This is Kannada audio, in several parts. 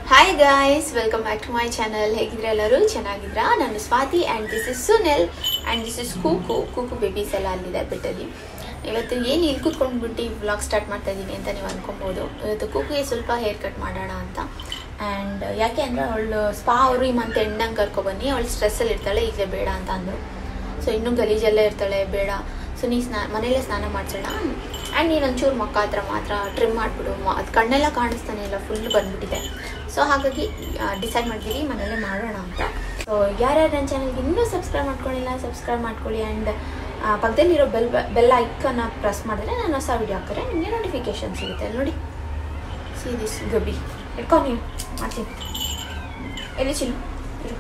Hi guys welcome back to my channel ಹೇಗಿದ್ರೆ ಎಲ್ಲರೂ ಚೆನ್ನಾಗಿದ್ರಾ ನಾನು Swathi and this is Sunil and this is Kuku Kuku babies ಎಲ್ಲ ಅಲ್ಲಿದೆ ಬೆಟ್ಟಲ್ಲಿ ಇವತ್ತು ಏನು ಇಲ್ಲಿ ಕೂತ್ಕೊಂಡ್ಬಿಟ್ಟು ವ್ಲಾಗ್ ಸ್ಟಾರ್ಟ್ ಮಾಡ್ತಾ ಇದ್ದೀನಿ ಅಂತ ನೀವು ಅನ್ಕೊಬೋದು ಇವತ್ತು ಕೂಕಿಗೆ ಸ್ವಲ್ಪ ಹೇರ್ ಕಟ್ ಮಾಡೋಣ ಅಂತ ಆ್ಯಂಡ್ ಯಾಕೆ ಅಂದರೆ ಅವಳು ಸ್ಪಾ ಅವರು ಈ ಮಂತ್ ಎಂಡಂಗೆ ಕರ್ಕೊಬನ್ನಿ ಅವಳು ಸ್ಟ್ರೆಸ್ಸಲ್ಲಿ ಇರ್ತಾಳೆ ಈಗಲೇ ಬೇಡ ಅಂತ ಅಂದರು ಸೊ ಇನ್ನೂ ಗಲೀಜಲ್ಲೇ ಇರ್ತಾಳೆ ಬೇಡ ಸೊ ನೀ ಸ್ನಾ ಮನೇಲೇ ಸ್ನಾನ ಮಾಡಿಸೋಣ ಆ್ಯಂಡ್ ನೀನು ಒಂಚೂರು ಮಕ್ಕ ಹತ್ರ ಮಾತ್ರ ಟ್ರಿಮ್ ಮಾಡಿಬಿಡು ಅದು ಕಣ್ಣೆಲ್ಲ ಕಾಣಿಸ್ತಾನೆ ಇಲ್ಲ ಫುಲ್ ಬಂದ್ಬಿಟ್ಟಿದೆ ಸೊ ಹಾಗಾಗಿ ಡಿಸೈಡ್ ಮಾಡಿದ್ದೀವಿ ಮನೇಲೇ ಮಾಡೋಣ ಅಂತ ಸೊ ಯಾರ್ಯಾರು ನನ್ನ ಚಾನಲ್ಗೆ ಇನ್ನೂ ಸಬ್ಸ್ಕ್ರೈಬ್ ಮಾಡ್ಕೊಳ್ಳಿಲ್ಲ ಸಬ್ಸ್ಕ್ರೈಬ್ ಮಾಡ್ಕೊಳ್ಳಿ ಆ್ಯಂಡ್ ಪಕ್ಕದಲ್ಲಿರೋ ಬೆಲ್ ಬೆಲ್ ಐಕನ್ನ ಪ್ರೆಸ್ ಮಾಡಿದ್ರೆ ನಾನು ಹೊಸ ವೀಡಿಯೋ ಹಾಕಿದ್ರೆ ನಿಮಗೆ ನೋಟಿಫಿಕೇಶನ್ ಸಿಗುತ್ತೆ ಅಲ್ಲಿ ನೋಡಿ ಸಿ ದಿಸ್ ಗಬಿ ಇಟ್ಕೊ ನೀವು ಮಾಡ್ತೀನಿ ಎಲ್ಲಿ ಚಿಲ್ಲು ಇರು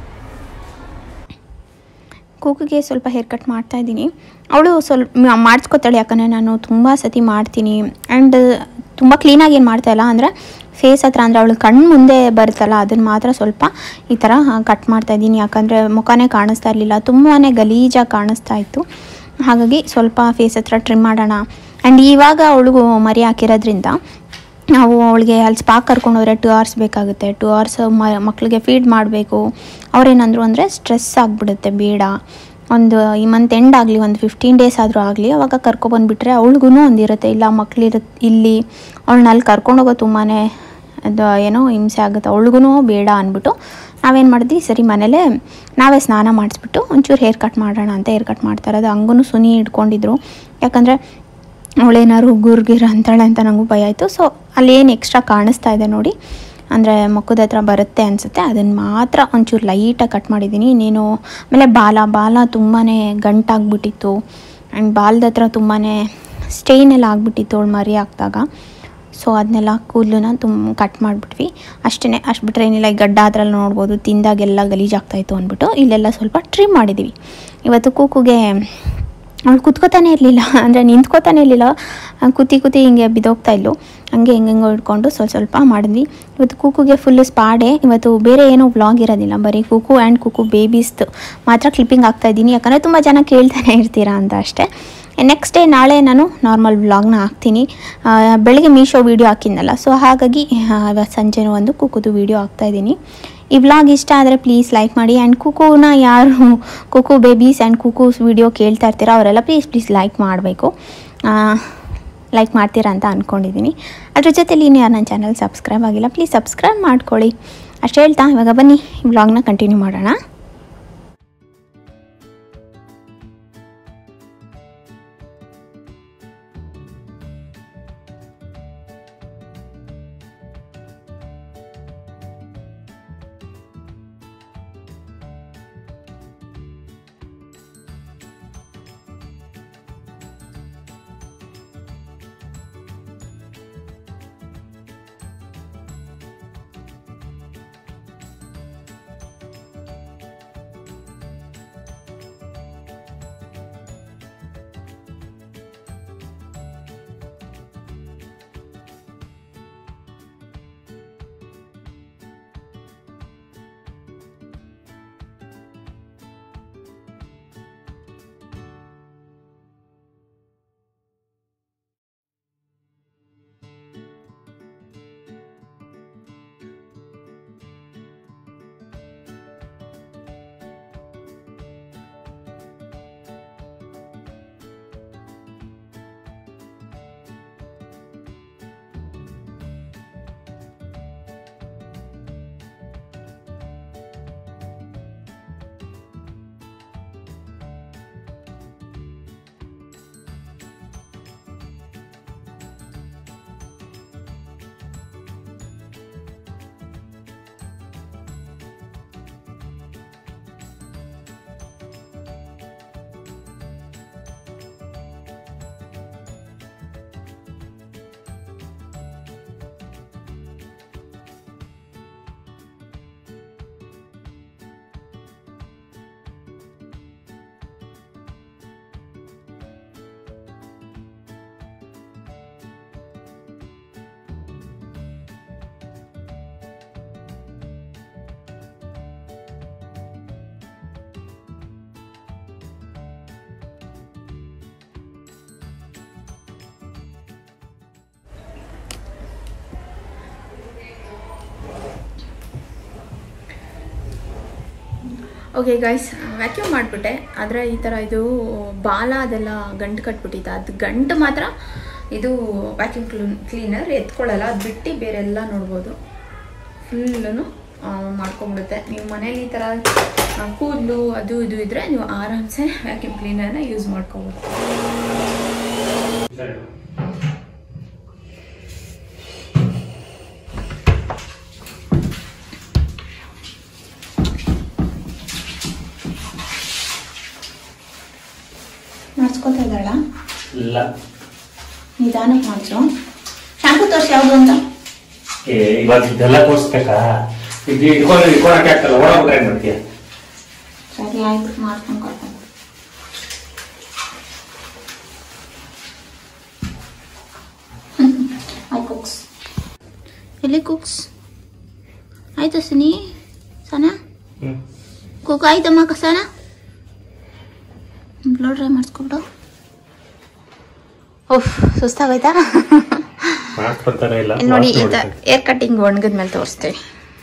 ಕೂಗಿಗೆ ಸ್ವಲ್ಪ ಹೇರ್ ಕಟ್ ಮಾಡ್ತಾ ಇದ್ದೀನಿ ಅವಳು ಸ್ವಲ್ಪ ಮಾಡಿಸ್ಕೊತಾಳೆ ಯಾಕಂದರೆ ನಾನು ತುಂಬ ಸತಿ ಮಾಡ್ತೀನಿ ಆ್ಯಂಡ್ ತುಂಬ ಕ್ಲೀನಾಗಿ ಏನು ಮಾಡ್ತಾ ಇಲ್ಲ ಅಂದರೆ ಫೇಸ್ ಹತ್ರ ಅಂದರೆ ಅವಳು ಕಣ್ಣು ಮುಂದೆ ಬರುತ್ತಲ್ಲ ಅದನ್ನು ಮಾತ್ರ ಸ್ವಲ್ಪ ಈ ಥರ ಕಟ್ ಮಾಡ್ತಾ ಇದ್ದೀನಿ ಯಾಕಂದರೆ ಮುಖನೇ ಕಾಣಿಸ್ತಾ ಇರಲಿಲ್ಲ ತುಂಬಾ ಗಲೀಜಾಗಿ ಕಾಣಿಸ್ತಾ ಇತ್ತು ಹಾಗಾಗಿ ಸ್ವಲ್ಪ ಫೇಸ್ ಹತ್ರ ಟ್ರಿಮ್ ಮಾಡೋಣ ಆ್ಯಂಡ್ ಇವಾಗ ಅವಳಿಗೂ ಮರಿ ಹಾಕಿರೋದ್ರಿಂದ ನಾವು ಅವಳಿಗೆ ಅಲ್ಲಿ ಸ್ಪಾಕ್ ಕರ್ಕೊಂಡು ಹೋದರೆ ಟು ಅವರ್ಸ್ ಬೇಕಾಗುತ್ತೆ ಟು ಅವರ್ಸ್ ಮ ಮಕ್ಕಳಿಗೆ ಫೀಡ್ ಮಾಡಬೇಕು ಅವ್ರೇನಂದ್ರು ಅಂದರೆ ಸ್ಟ್ರೆಸ್ ಆಗಿಬಿಡುತ್ತೆ ಬೇಡ ಒಂದು ಈ ಮಂತ್ ಎಂಡ್ ಆಗಲಿ ಒಂದು ಫಿಫ್ಟೀನ್ ಡೇಸ್ ಆದರೂ ಆಗಲಿ ಅವಾಗ ಕರ್ಕೊಬಂದುಬಿಟ್ರೆ ಅವಳಿಗೂ ಒಂದು ಇರುತ್ತೆ ಇಲ್ಲ ಮಕ್ಳಿರು ಇಲ್ಲಿ ಅವಳನ್ನ ಅಲ್ಲಿ ಕರ್ಕೊಂಡೋಗೋ ತುಂಬಾ ಅದು ಏನೋ ಹಿಂಸೆ ಆಗುತ್ತೆ ಅವಳಿಗೂ ಬೇಡ ಅಂದ್ಬಿಟ್ಟು ನಾವೇನು ಮಾಡಿದ್ವಿ ಸರಿ ಮನೇಲೇ ನಾವೇ ಸ್ನಾನ ಮಾಡಿಸ್ಬಿಟ್ಟು ಒಂಚೂರು ಹೇರ್ ಕಟ್ ಮಾಡೋಣ ಅಂತ ಹೇರ್ ಕಟ್ ಮಾಡ್ತಾ ಇರೋದು ಹಂಗೂ ಸುನಿ ಹಿಡ್ಕೊಂಡಿದ್ರು ಯಾಕಂದರೆ ಅವಳೇನಾದ್ರು ಗುರ್ಗಿರ್ ಅಂತಾಳೆ ಅಂತ ನನಗೂ ಭಯ ಆಯಿತು ಸೊ ಅಲ್ಲಿ ಏನು ಎಕ್ಸ್ಟ್ರಾ ಕಾಣಿಸ್ತಾ ಇದೆ ನೋಡಿ ಅಂದರೆ ಮುಖದ ಹತ್ರ ಬರುತ್ತೆ ಅನಿಸುತ್ತೆ ಅದನ್ನು ಮಾತ್ರ ಒಂಚೂರು ಲೈಟಾಗಿ ಕಟ್ ಮಾಡಿದ್ದೀನಿ ಇನ್ನೇನು ಆಮೇಲೆ ಬಾಲ ಬಾಲ ತುಂಬಾ ಗಂಟಾಗ್ಬಿಟ್ಟಿತ್ತು ಆ್ಯಂಡ್ ಬಾಲದ ಹತ್ರ ತುಂಬಾ ಸ್ಟೇನ್ ಎಲ್ಲ ಆಗಿಬಿಟ್ಟಿತ್ತು ಅವಳು ಮರಿ ಹಾಕಿದಾಗ ಸೊ ಅದನ್ನೆಲ್ಲ ಕೂದಲನ್ನ ತುಂಬ ಕಟ್ ಮಾಡಿಬಿಟ್ವಿ ಅಷ್ಟೇ ಅಷ್ಟು ಬಿಟ್ಟರೆ ಏನಿಲ್ಲ ಈ ಗಡ್ಡ ಅದ್ರಲ್ಲಿ ನೋಡ್ಬೋದು ತಿಂದಾಗೆಲ್ಲ ಗಲೀಜಾಗ್ತಾಯಿತ್ತು ಅಂದ್ಬಿಟ್ಟು ಇಲ್ಲೆಲ್ಲ ಸ್ವಲ್ಪ ಟ್ರಿಮ್ ಮಾಡಿದ್ದೀವಿ ಇವತ್ತು ಕೂಕುಗೆ ಅವಳು ಕುತ್ಕೋತಾನೆ ಇರಲಿಲ್ಲ ಅಂದರೆ ನಿಂತ್ಕೋತಾನೆ ಇರಲಿಲ್ಲ ಕೂತಿ ಕೂತಿ ಹಿಂಗೆ ಬಿದ್ದೋಗ್ತಾ ಇದ್ಲು ಹಂಗೆ ಹೆಂಗೆ ಹೆಂಗೋ ಇಟ್ಕೊಂಡು ಸ್ವಲ್ಪ ಸ್ವಲ್ಪ ಮಾಡಿದ್ವಿ ಇವತ್ತು ಕೂಕುಗೆ ಫುಲ್ ಸ್ಪಾಡೆ ಇವತ್ತು ಬೇರೆ ಏನೂ ವ್ಲಾಗ್ ಇರೋದಿಲ್ಲ ಬರೀ ಕೂಕು ಆ್ಯಂಡ್ ಕೂಕು ಬೇಬೀಸ್ದು ಮಾತ್ರ ಕ್ಲಿಪ್ಪಿಂಗ್ ಆಗ್ತಾ ಇದ್ದೀನಿ ಯಾಕಂದರೆ ತುಂಬ ಜನ ಕೇಳ್ತಾನೆ ಇರ್ತೀರಾ ಅಂತ ಅಷ್ಟೇ ನೆಕ್ಸ್ಟ್ ಡೇ ನಾಳೆ ನಾನು ನಾರ್ಮಲ್ ವ್ಲಾಗ್ನ ಹಾಕ್ತೀನಿ ಆ, ಬೆಳಗ್ಗೆ ಮೀಶೋ ವೀಡಿಯೋ ಹಾಕಿದ್ನಲ್ಲ ಸೊ ಹಾಗಾಗಿ ಆ, ಇವತ್ತು ಸಂಜೆನೂ ಒಂದು ಕುಕ್ಕುದು ವೀಡಿಯೋ ಹಾಕ್ತಾಯಿದ್ದೀನಿ ಈ ವ್ಲಾಗ್ ಇಷ್ಟ ಆದರೆ ಪ್ಲೀಸ್ ಲೈಕ್ ಮಾಡಿ ಆ್ಯಂಡ್ ಕುಕುನ ಯಾರು ಕುಕು ಬೇಬೀಸ್ ಆ್ಯಂಡ್ ಕುಕೂಸ್ ವೀಡಿಯೋ ಕೇಳ್ತಾ ಇರ್ತೀರಾ ಅವರೆಲ್ಲ ಪ್ಲೀಸ್ ಪ್ಲೀಸ್ ಲೈಕ್ ಮಾಡಬೇಕು ಲೈಕ್ ಮಾಡ್ತೀರಾ ಅಂತ ಅಂದ್ಕೊಂಡಿದ್ದೀನಿ ಅದ್ರ ಜೊತೆಲಿ ಇನ್ನು ಯಾರು ನನ್ನ ಚಾನಲ್ ಸಬ್ಸ್ಕ್ರೈಬ್ ಆಗಿಲ್ಲ ಪ್ಲೀಸ್ ಸಬ್ಸ್ಕ್ರೈಬ್ ಮಾಡ್ಕೊಳ್ಳಿ ಅಷ್ಟು ಹೇಳ್ತಾ ಇವಾಗ ಬನ್ನಿ ವ್ಲಾಗ್ನ ಕಂಟಿನ್ಯೂ ಮಾಡೋಣ ಓಕೆ ಗೈಸ್ ವ್ಯಾಕ್ಯೂಮ್ ಮಾಡಿಬಿಟ್ಟೆ ಆದರೆ ಈ ಥರ ಇದು ಬಾಲ ಅದೆಲ್ಲ ಗಂಟು ಕಟ್ಬಿಟ್ಟಿತ್ತು ಅದು ಗಂಟು ಮಾತ್ರ ಇದು ವ್ಯಾಕ್ಯೂಮ್ ಕ್ಲೀನ್ ಕ್ಲೀನರ್ ಎತ್ಕೊಳ್ಳಲ್ಲ ಅದು ಬಿಟ್ಟು ಬೇರೆಲ್ಲ ನೋಡ್ಬೋದು ಫುಲ್ಲೂ ಮಾಡ್ಕೊಂಬಿಡುತ್ತೆ ನೀವು ಮನೇಲಿ ಈ ಥರ ಕೂದಲು ಅದು ಇದು ಇದ್ದರೆ ನೀವು ಆರಾಮ್ಸೆ ವ್ಯಾಕ್ಯೂಮ್ ಕ್ಲೀನರ್ನ ಯೂಸ್ ಮಾಡ್ಕೊಬೋದು ಮಾಡಿಸ್ಕೊತಾ ಇದ್ದಾಳ ಇಲ್ಲ ನಿಧಾನಕ್ಕೆ ಮಾಡಿಸು ಶಾಂಪು ತೋರಿಸಿ ಯಾವುದು ಅಂತ ಏ ಇವಾಗ ಇದೆಲ್ಲ ತೋರಿಸ್ಬೇಕಾ ಇದು ಇಟ್ಕೊಂಡು ಇಟ್ಕೊಳಕ್ಕೆ ಆಗ್ತಲ್ಲ ಒಳಗೆ ಏನ್ ಮಾಡ್ತೀಯ ಸರಿ ಆಯ್ತು ಮಾಡ್ಕೊಂಡು ಕರ್ಕೊಂಡು ಆಯ್ತು ಕುಕ್ಸ್ ಎಲ್ಲಿ ಕುಕ್ಸ್ ಆಯ್ತು ಸನಿ ಸನಾ ಹ್ಮ್ ಕುಕ್ ಆಯ್ತಮ್ಮ ಕಸನ ಬ್ಲೋ ಡ್ರೈ ಮಾಡಿಸ್ಕೊಬಿಡು ಓಹ್ ಸುಸ್ತಾಗೋಯ್ತಾ ಮಾಡ್ಕೊಳ್ತಾನೆ ಇಲ್ಲ ಇಲ್ಲಿ ನೋಡಿ ವಾಸನೆ ಇದು ಹೊಡಿತದೆ. ಏರ್ ಕಟ್ಟಿಂಗ್ ಒಣಗಿದ ಮೇಲೆ ತೋರಿಸ್ತೀವಿ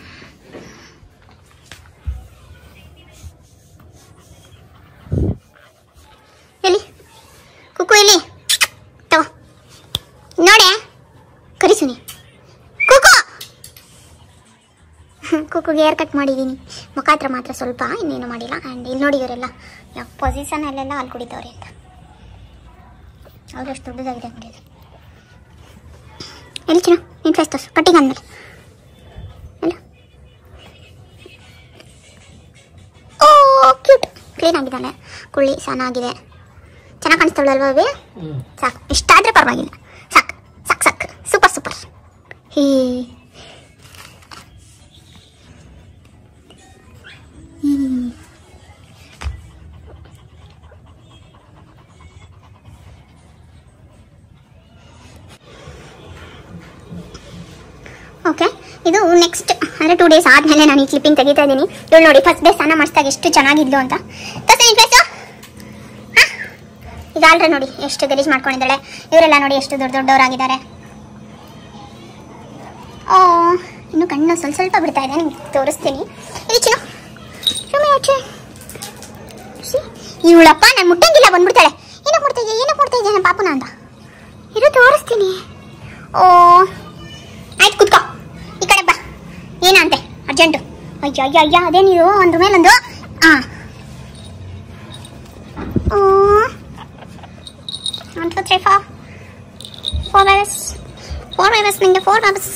ಎಲ್ಲಿ ಕುಕ್ಕು ಇಲ್ಲಿ ತಗೋ ನೋಡೆ ಕರಿಸುನಿ ಕುಕ್ಕು ಕುಕ್ಕುಗೆ ಏರ್ ಕಟ್ ಮಾಡಿದ್ದೀನಿ ಮುಖ ಹತ್ರ ಮಾತ್ರ ಸ್ವಲ್ಪ ಇನ್ನೇನು ಮಾಡಿಲ್ಲ ಆ್ಯಂಡ್ ಇಲ್ಲಿ ನೋಡಿ ಇವರೆಲ್ಲ ಯಾವ ಪೊಸಿಷನಲ್ಲೆಲ್ಲ ಹಾಲು ಕುಡಿತವ್ರೆ ಅಂತ ಅವ್ರು ಎಷ್ಟು ದೊಡ್ಡದಾಗಿದೆ ನೋಡಿ ಅದು. ಎಲ್ಲಿ ಚಿನ್ನ ನಿನ್ ಫೇಸ್ ತೋರಿಸು ಕಟ್ಟಿಂಗ್ ಅಂದ್ಮೇಲೆ ಎಲ್ಲ ಓ ಕ್ಯೂಟ್ ಕ್ಲೀನ್ ಆಗಿದ್ದಾಳೆ ಕುಳ್ಳಿ ಚೆನ್ನಾಗಿದೆ ಚೆನ್ನಾಗಿ ಕಾಣಿಸ್ತಾಳಲ್ವಾ ಅವಿ ಸಾಕು ಇಷ್ಟಾದ್ರೆ ಪರವಾಗಿಲ್ಲ ಸಾಕು ಸಾಕು ಸಾಕು super super hey hmm. Okay ಇದು ನೆಕ್ಸ್ಟ್ ಅಂದರೆ ಟೂ ಡೇಸ್ ಆದಮೇಲೆ ನಾನು ಈ ಕ್ಲಿಪ್ಪಿಂಗ್ ತೆಗಿತಾ ಇದ್ದೀನಿ ಇವಳು ನೋಡಿ ಫಸ್ಟ್ ಡೇ ಸ್ನಾನ ಮಾಡಿಸಿದಾಗ ಎಷ್ಟು ಚೆನ್ನಾಗಿದ್ಲು ಅಂತ ತೋರ್ಸು ನಿನ್ ಫೇಸು ಈಗ ಆಲ್ರೆ ನೋಡಿ ಎಷ್ಟು ಗಲೀಜ್ ಮಾಡ್ಕೊಂಡಿದ್ದಾಳೆ ಇವರೆಲ್ಲ ನೋಡಿ ಎಷ್ಟು ದೊಡ್ಡ ದೊಡ್ಡವರಾಗಿದ್ದಾರೆ ಓ ಇನ್ನು ಕಣ್ಣು ಸ್ವಲ್ಪ ಸ್ವಲ್ಪ ಬಿಡ್ತಾ ಇದೆ ನಿಮ್ಗೆ ತೋರಿಸ್ತೀನಿ ಇಲ್ಲಿ ಚಿನ್ನು ಸುಮ್ಮನೆ ಆಚೆ ಇವಳಪ್ಪ ನಾನು ಮುಟ್ಟಂಗಿಲ್ಲ ಬಂದ್ಬಿಡ್ತಾಳೆ ಏನಕ್ಕೆ ಮುಡ್ತಾ ಇದೆಯಾ ಏನಕ್ಕೆ ಮುಡ್ತಾ ಇದೆಯಾ ನನ್ನ ಪಾಪುನ ಅಂತ ಇರು ತೋರಿಸ್ತೀನಿ ಓ ಆಯ್ತು ಕುತ್ಕೋ ಈ ಕಡೆ ಬಾ ಏನಂತೆ ಅರ್ಜೆಂಟು ಅಯ್ಯ ಅಯ್ಯ ಅಯ್ಯ ಅದೇನಿದು ಒಂದ್ರ ಮೇಲೊಂದು ಹಾಂ one two three four four babies four babies ನಿಂಗೆ ಫೋರ್ ಬೇಬಸ್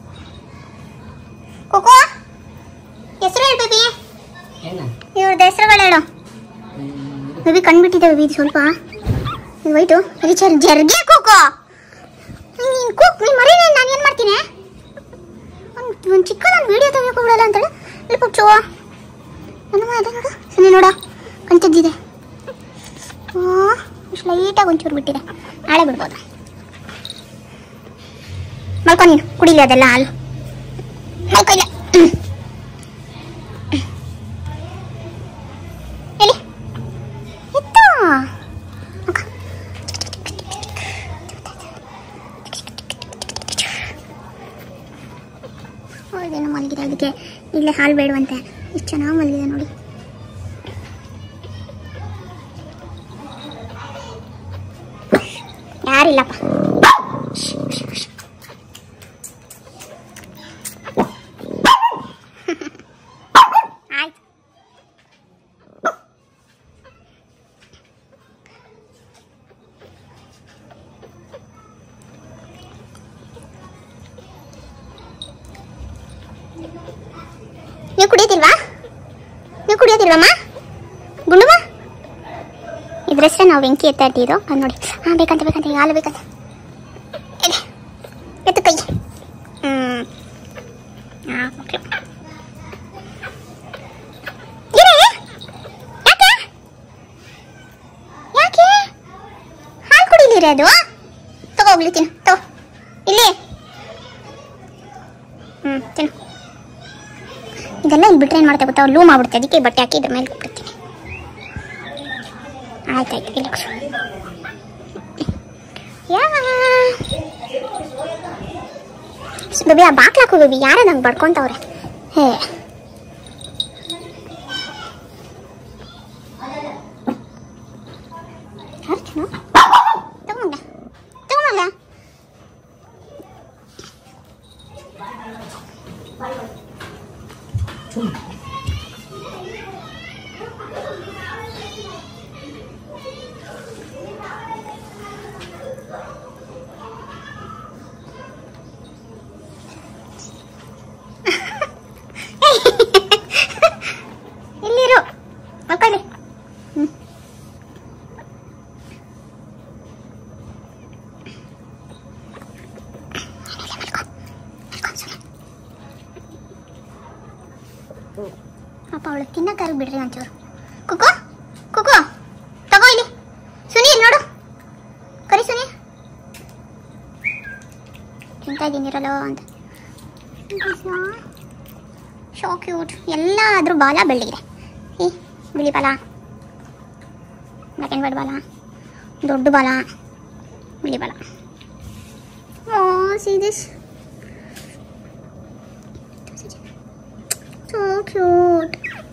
ಕೋಕೋ ಹೆಸರು ಹೇಳು ಬೇಬಿ ಇವ್ರದ್ದು ಹೆಸರುಗಳು ಹೇಳು ಬೇಬಿ ಕಣ್ಬಿಟ್ಟಿದೆ ಬೇಬಿ ಇದು ಸ್ವಲ್ಪ ಇದು ವೈಟು ಇದು ಜರ್ ಜರ್ಗೆ ಕೋಕೋ ನೀನು ಕೂಕ್ ನೀನು ಮರಿ ನಾನು ಏನು ಮಾಡ್ತೀನಿ ಒಂದು ಒಂದು ಚಿಕ್ಕ ನಾನು ವೀಡಿಯೋ ತೆಗಿಯೋಕೆ ಬಿಡಲ್ಲ ಅಂತೇಳಿ ಇಲ್ಲಿ ಪುಚ್ಚು ನನ್ನ ಅದೇ ನೋಡು ಸರಿ ನೋಡ ಕಣ್ತಿದ್ದಿದೆ ಓ ಇಷ್ಟು ಲೈಟಾಗಿ ಒಂಚೂರು ಬಿಟ್ಟಿದೆ ನಾಳೆ ಬಿಡ್ಬೋದು ಮಲ್ಕೊ ನೀನು ಕುಡಿಲಿ ಅದೆಲ್ಲ ಹಾಲು ಮಲ್ಕೊ ಇಲ್ಲ ಹ್ಮ್. ಎಲ್ಲಿ ಎತ್ತ ಮಲ್ಕೊ. ಹೌದೇನೋ ಮಲಗಿದೆ ಅದಕ್ಕೆ ಇಲ್ಲೇ ಹಾಲು ಬೇಡವಂತೆ ಎಷ್ಟು ಚೆನ್ನಾಗಿ ಮಲಗಿದೆ ನೋಡಿ ಯಾರಿಲ್ಲಪ್ಪ ಆಯ್ತು ನೀವು ಕುಡಿಯೋದಿಲ್ವಾ ನೀವು ಕುಡಿಯೋದಿಲ್ವಮ್ಮ ಗುಂಡುಮ ಇದ್ರ ಹೆಸರೇ ನಾವು ಬೆಂಕಿ ಎತ್ತಾ ಇಟ್ಟಿದ್ದು ಅದು ನೋಡಿ ಹಾಂ ಬೇಕಂತ ಬೇಕಂತ ಈಗ ಹಾಲು ಬೇಕಂತ ಎಲ್ಲಿ? ಎತ್ತು ಕೈ ಹ್ಞೂ ಹಾಂ ಓಕೆ ಇರೇ ಯಾಕೆ ಯಾಕೆ ಹಾಲು ಕುಡಿಲಿರಿ ಅದು ತಗೋ ಹೋಗ್ಲಿ ತಿನ್ನು ತಗೋ ಇಲ್ಲಿ ಹ್ಞೂ ತಿನ್ನು ಇದೆಲ್ಲ ಇಲ್ಲಿ ಬಿಟ್ರೆ ಏನು ಮಾಡುತ್ತೆ ಗೊತ್ತಾ ಲೂ ಮಾಡ್ಬಿಡುತ್ತೆ ಅದಕ್ಕೆ ಬಟ್ಟೆ ಹಾಕಿ ಇದ್ರ ಮೇಲೆ ಬಿಡ್ತೀನಿ ಆಯ್ತಾಯ್ತು ಇಲ್ಲ ಯಾ ಬೇಬಿ ಆ ಬಾಕ್ಲಾಕು ಬೇಬಿ ಯಾರ ನಂಗೆ ಬಡ್ಕೊಂತವ್ರೆ ಹೇ ಇಲ್ಲಿರು ಮಕ್ಕಳಿ ಅಪ್ಪ ಅವಳು ತಿನ್ನಕ್ಕಾರು ಬಿಡ್ರಿ ಒಂಚೂರು ಕುಕು ಕುಕು ತಗೋ ಇಲ್ಲಿ ಸುನಿ ಇಲ್ಲಿ ನೋಡು ಕರಿ ಸುನಿ ತಿಂತಾ ಇದ್ದೀನಿರಲ್ಲ ಅಂತ ಶೋ ಕ್ಯೂಟ್ ಎಲ್ಲ ಅದ್ರ ಬಾಲ ಬೆಳ್ಳಿಗಿದೆ ಈ ಬಿಳಿ ಬಾಲ ಬ್ಲ್ಯಾಕ್ ಆ್ಯಂಡ್ ವೈಟ್ ಬಾಲ ದೊಡ್ಡ ಬಾಲ ಬಿಳಿ ಬಾಲ oh see this so cute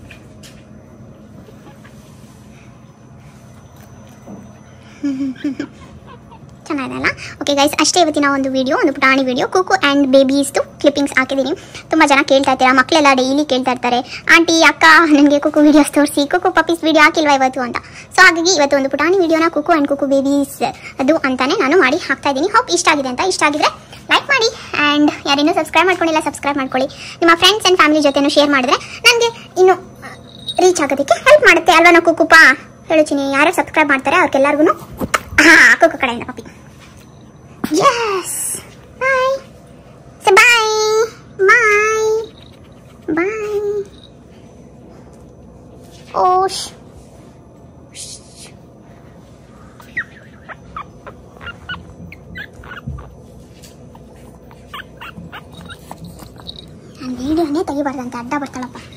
ಚೆನ್ನಾಗಿದೆಲ್ಲ ಓಕೆ ಗೈಸ್ ಅಷ್ಟೇ ಇವತ್ತಿನ ಒಂದು ವಿಡಿಯೋ ಒಂದು ಪುಟಾಣಿ ವಿಡಿಯೋ ಕುಕು ಆ್ಯಂಡ್ ಬೇಬೀಸ್ದು ಕ್ಲಿಪ್ಪಿಂಗ್ಸ್ ಹಾಕಿದ್ದೀನಿ ತುಂಬ ಜನ ಕೇಳ್ತಾ ಇರ್ತೀರಾ ಮಕ್ಕಳೆಲ್ಲ ಡೈಲಿ ಕೇಳ್ತಾ ಇರ್ತಾರೆ ಆಂಟಿ ಅಕ್ಕ ನನಗೆ ಕುಕು ವಿಡಿಯೋಸ್ ತೋರಿಸಿ ಕುಕು ಪಪ್ಪೀಸ್ ವಿಡಿಯೋ ಹಾಕಿಲ್ವಾ ಇವತ್ತು ಅಂತ ಸೊ ಹಾಗಾಗಿ ಇವತ್ತು ಒಂದು ಪುಟಾಣಿ ವಿಡಿಯೋನ ಕುಕು ಆ್ಯಂಡ್ ಕುಕು ಬೇಬೀಸ್ ಅದು ಅಂತಾನೆ ನಾನು ಮಾಡಿ ಹಾಕ್ತಾ ಇದ್ದೀನಿ ಹೋಪ್ ಇಷ್ಟ ಆಗಿದೆ ಅಂತ ಇಷ್ಟ ಆಗಿದ್ರೆ ಲೈಕ್ ಮಾಡಿ ಆ್ಯಂಡ್ ಯಾರೇನೂ ಸಬ್ಸ್ಕ್ರೈಬ್ ಮಾಡ್ಕೊಂಡಿಲ್ಲ ಸಬ್ಸ್ಕ್ರೈಬ್ ಮಾಡ್ಕೊಳ್ಳಿ ನಿಮ್ಮ ಫ್ರೆಂಡ್ಸ್ ಆ್ಯಂಡ್ ಫ್ಯಾಮಿಲಿ ಜೊತೆನೂ ಶೇರ್ ಮಾಡಿದ್ರೆ ನನಗೆ ಇನ್ನು ರೀಚ್ ಆಗೋದಕ್ಕೆ ಹೆಲ್ಪ್ ಮಾಡುತ್ತೆ ಅಲ್ವಾ ನಾವು ಕುಕ್ಕುಪ್ಪ ಹೇಳ್ತೀನಿ ಯಾರು ಸಬ್ಸ್ಕ್ರೈಬ್ ಮಾಡ್ತಾರೆ ಅವ್ರಿಗೆಲ್ಲರಿಗೂ ಹಾಂ ಕುಕ್ಕು ಕಡೆಯಿಂದ ಪಪ್ಪಿ ಯಸ್ ಬಾಯ್ ಸೊ ಬಾಯ್ ಬಾಯ್ ಬಾಯ್ ಓಶ್ ನಾನು ವಿಡಿಯೋನೇ ತೆಗಿಬಾರ್ದಂತೆ ಅಡ್ಡ ಬರ್ತಾಳಪ್ಪ